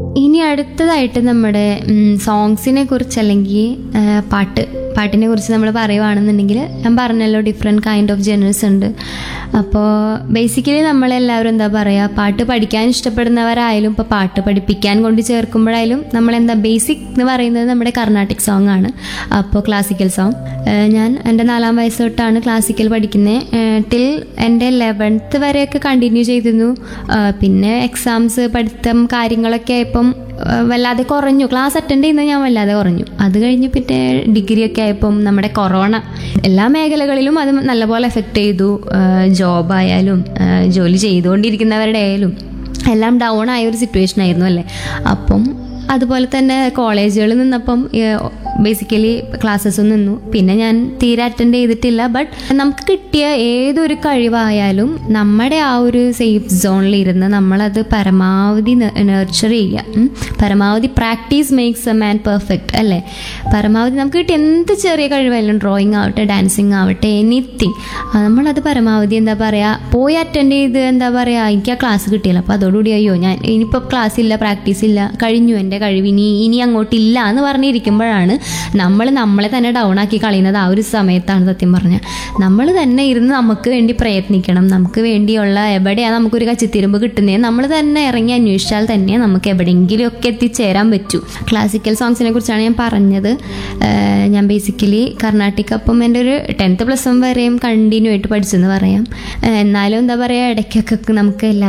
ഇനി അടുത്തതായിട്ട് നമ്മുടെ സോങ്സിനെ കുറിച്ച് അല്ലെങ്കിൽ ആ, പാട്ട് പാട്ടിനെ കുറിച്ച് നമ്മൾ പറയുവാണെന്നുണ്ടെങ്കിൽ ഞാൻ പറഞ്ഞല്ലോ ഡിഫറെൻറ്റ് കൈൻഡ് ഓഫ് ജനറൽസ് ഉണ്ട് അപ്പോൾ ബേസിക്കലി നമ്മളെല്ലാവരും എന്താ പറയുക പാട്ട് പഠിക്കാൻ ഇഷ്ടപ്പെടുന്നവരായാലും ഇപ്പോൾ പാട്ട് പഠിപ്പിക്കാൻ കൊണ്ട് ചേർക്കുമ്പോഴായാലും നമ്മളെന്താ ബേസിക് എന്ന് പറയുന്നത് നമ്മുടെ കർണാട്ടിക് സോങ് ആണ് അപ്പോൾ ക്ലാസിക്കൽ സോങ് ഞാൻ എൻ്റെ നാലാം വയസ്സ് തൊട്ടാണ് ക്ലാസിക്കൽ പഠിക്കുന്നത് ടിൽ എൻ്റെ ലെവൻത്ത് വരെയൊക്കെ കണ്ടിന്യൂ ചെയ്തിരുന്നു ആ, പിന്നെ എക്സാംസ് പഠിത്തം കാര്യങ്ങളൊക്കെ ആയപ്പം ആ, വല്ലാതെ കുറഞ്ഞു ക്ലാസ് അറ്റൻഡ് ചെയ്യുന്നത് ഞാൻ വല്ലാതെ കുറഞ്ഞു അത് കഴിഞ്ഞ് പിന്നെ ഡിഗ്രി ഒക്കെ ആയപ്പം നമ്മുടെ കൊറോണ എല്ലാ മേഖലകളിലും അത് നല്ലപോലെ എഫക്റ്റ് ചെയ്തു ജോബായാലും ജോലി ചെയ്തുകൊണ്ടിരിക്കുന്നവരുടെ ആയാലും എല്ലാം ഡൗൺ ആയ ഒരു സിറ്റുവേഷൻ ആയിരുന്നു അല്ലേ അപ്പം അതുപോലെ തന്നെ കോളേജുകളിൽ നിന്നപ്പം ബേസിക്കലി ക്ലാസ്സസും നിന്നു പിന്നെ ഞാൻ തീരെ അറ്റൻഡ് ചെയ്തിട്ടില്ല ബട്ട് നമുക്ക് കിട്ടിയ ഏതൊരു കഴിവായാലും നമ്മുടെ ആ ഒരു സേഫ് സോണിൽ ഇരുന്ന് നമ്മളത് പരമാവധി നർച്ചർ ചെയ്യുക ഉം. പരമാവധി practice makes a man perfect അല്ലേ പരമാവധി നമുക്ക് കിട്ടിയ എന്ത് ചെറിയ കഴിവായാലും ഡ്രോയിങ് ആവട്ടെ ഡാൻസിങ് ആവട്ടെ എനിത്തിങ് നമ്മളത് പരമാവധി എന്താ പറയുക പോയി അറ്റൻഡ് ചെയ്ത് എന്താ പറയുക എനിക്ക് ആ ക്ലാസ് കിട്ടിയില്ല അപ്പോൾ അതോടുകൂടി അയ്യോ ഞാൻ ഇനിയിപ്പോൾ ക്ലാസ് ഇല്ല പ്രാക്ടീസ് ഇല്ല കഴിഞ്ഞു എൻ്റെ കഴിവ് ഇനി ഇനി അങ്ങോട്ടില്ല എന്ന് പറഞ്ഞിരിക്കുമ്പോഴാണ് നമ്മൾ നമ്മളെ തന്നെ ഡൗൺ ആക്കി കളയുന്നത് ആ ഒരു സമയത്താണ് സത്യം പറഞ്ഞാൽ നമ്മൾ തന്നെ ഇരുന്ന് നമുക്ക് വേണ്ടി പ്രയത്നിക്കണം നമുക്ക് വേണ്ടിയുള്ള എവിടെയാണ് നമുക്കൊരു കച്ചിത്തിരുമ്പ് കിട്ടുന്നത് നമ്മൾ തന്നെ ഇറങ്ങി അന്വേഷിച്ചാൽ തന്നെ നമുക്ക് എവിടെയെങ്കിലും ഒക്കെ എത്തിച്ചേരാൻ പറ്റൂ ക്ലാസിക്കൽ സോങ്സിനെ കുറിച്ചാണ് ഞാൻ പറഞ്ഞത് ഏഹ് ഞാൻ ബേസിക്കലി കർണാട്ടിക് അപ്പം എൻ്റെ ഒരു ടെൻത്ത് പ്ലസ് വൺ വരെയും കണ്ടിന്യൂ ആയിട്ട് പഠിച്ചെന്ന് പറയാം ഏഹ് എന്നാലും എന്താ പറയുക ഇടയ്ക്കൊക്കെ നമുക്ക് എല്ലാ